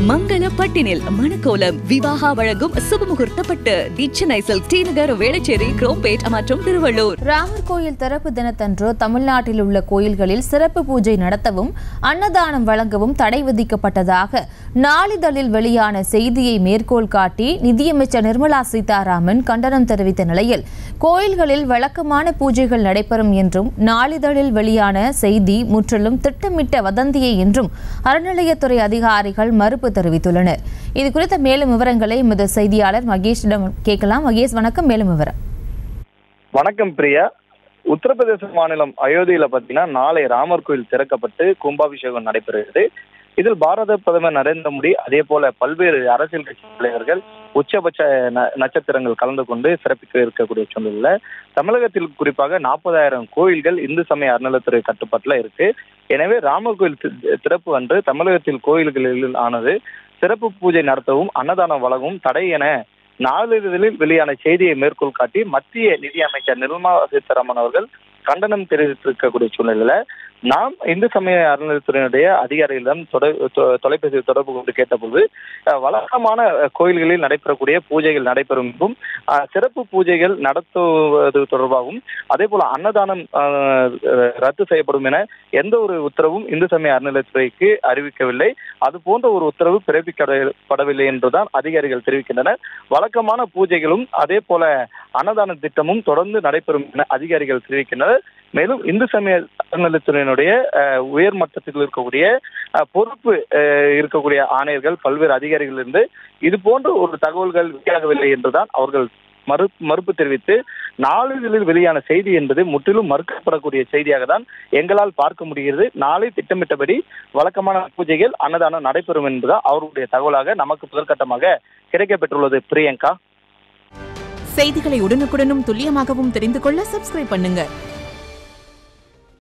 மங்கள பட்டினில் மணக்கோலம் விவாகா வழங்கும் சுபமுகூர்த்த பட்டு the Chennai silk T Nagar Velachery Chromepet மற்றும் திருவள்ளூர் ராமர் கோயில் திறப்பு தினத்தன்று தமிழ்நாட்டில் உள்ள கோயில்களில் சிறப்பு பூஜை நடத்தவும் அன்னதானம் வழங்கவும் தடை விதிக்கப்பட்டதாக நாளிதழில் வெளியான செய்தியை மேற்கோள் காட்டி நிதியமைச்சர் நிர்மலா சீதாராமன் கண்டனம் தெரிவித்த நிலையில் கோயில்களில் வழக்கமான பூஜைகள் நடைபெறும் என்றும் நாளிதழில் வெளியான செய்தி முற்றிலும் திட்டமிட்ட வதந்தியே என்றும் அறநிலையத்துறை அதிகாரிகள் மறுப்பு தெரிவித்துள்ளனர் இது குறித்த மேலும் விவரங்களை எமது செய்தியாளர் மகேஷிடம் கேட்கலாம் மகேஷ் வணக்கம் மேலும் விவரம் வணக்கம் பிரியா உத்தரப்பிரதேச மாநிலம் அயோத்தியில பாத்தீங்கன்னா நாளை ராமர் கோயில் திறக்கப்பட்டு கும்பாபிஷேகம் நடைபெறுகிறது இதில் பாரத பிரதமர் நரேந்திர மோடி அதே போல பல்வேறு அரசியல் கட்சி தலைவர்கள் உச்சபட்ச ந- நட்சத்திரங்கள் கலந்து கொண்டு சிறப்பிக்க இருக்கக்கூடிய சூழ்நிலையில தமிழகத்தில் குறிப்பாக நாற்பதாயிரம் கோயில்கள் இந்து சமய அறநிலைத்துறை கட்டுப்பாட்டுல இருக்கு எனவே ராமர் கோயில் தி- திறப்பு அன்று தமிழகத்தில் கோயில்களில் ஆனது சிறப்பு பூஜை நடத்தவும் அன்னதானம் வழங்கவும் தடை என நாளிதழில் வெளியான செய்தியை மேற்கோள் காட்டி மத்திய நிதி அமைச்சர் நிர்மலா சீதாராமன் அவர்கள் கண்டனம் தெரிவித்திருக்கக்கூடிய சூழ்நிலையில நாம் இந்து சமய அறநிலையத்துறையினுடைய அதிகாரிகளிடம் தொலை தொ- தொலைபேசி தொடர்பு கொண்டு கேட்டபோது அஹ், வழக்கமான அஹ், கோயில்களில் நடைபெறக்கூடிய பூஜைகள் நடைபெறும் என்றும் அஹ், சிறப்பு பூஜைகள் நடத்துவது தொடர்பாகவும் அதே போல அன்னதானம் அஹ், ரத்து செய்யப்படும் என எந்த ஒரு உத்தரவும் இந்து சமய அறநிலையத்துறைக்கு அறிவிக்கவில்லை அது போன்ற ஒரு உத்தரவு பிறப்பிக்கப்படவில்லை என்றுதான் அதிகாரிகள் தெரிவிக்கின்றனர் வழக்கமான பூஜைகளும் அதே போல அன்னதான திட்டமும் தொடர்ந்து நடைபெறும் என அதிகாரிகள் தெரிவிக்கின்றனர் மேலும் இந்து சமய அறநிலையத்துறையினுடைய அஹ், உயர் மட்டத்தில் இருக்கக்கூடிய அஹ், பொறுப்பு அஹ், இருக்கக்கூடிய ஆணையர்கள் பல்வேறு அதிகாரிகள் இருந்து இது போன்ற ஒரு தகவல்கள் வெளியாகவில்லை என்றுதான் அவர்கள் மறு மறுப்பு தெரிவித்து நாளிதழில் வெளியான செய்தி என்பது முற்றிலும் மறுக்கப்படக்கூடிய செய்தியாக தான் எங்களால் பார்க்க முடிகிறது நாளை திட்டமிட்டபடி வழக்கமான பூஜைகள் அன்னதானம் நடைபெறும் என்பதுதான் அவருடைய தகவலாக நமக்கு முதற்கட்டமாக கிடைக்கப்பெற்றுள்ளது பிரியங்கா செய்திகளை உடனுக்குடனும் துல்லியமாகவும் தெரிந்து கொள்ள சப்ஸ்கிரைப் பண்ணுங்க